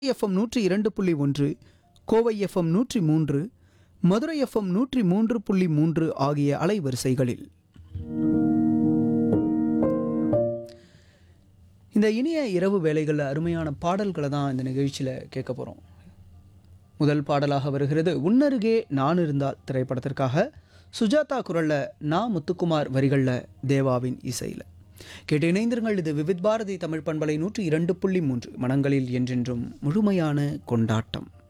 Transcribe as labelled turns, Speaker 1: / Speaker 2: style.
Speaker 1: FM நூற்றி இரண்டு புள்ளி ஒன்று கோவை எஃப்எம் நூற்றி மூன்று மதுரை எஃப்எம் நூற்றி மூன்று புள்ளி மூன்று ஆகிய அலைவரிசைகளில் இந்த இனிய இரவு வேளைகளில் அருமையான பாடல்களை தான் இந்த நிகழ்ச்சியில் கேட்க போகிறோம் முதல் பாடலாக வருகிறது உன்னருகே நான் இருந்தால் திரைப்படத்திற்காக சுஜாதா குரல்ல நா முத்துக்குமார் வரிகளில் தேவாவின் இசையில் கேட்டு இணைந்திருங்கள் இது விவித் பாரதி தமிழ் பண்பலை நூற்றி இரண்டு புள்ளி மூன்று மனங்களில் என்றென்றும் முழுமையான கொண்டாட்டம்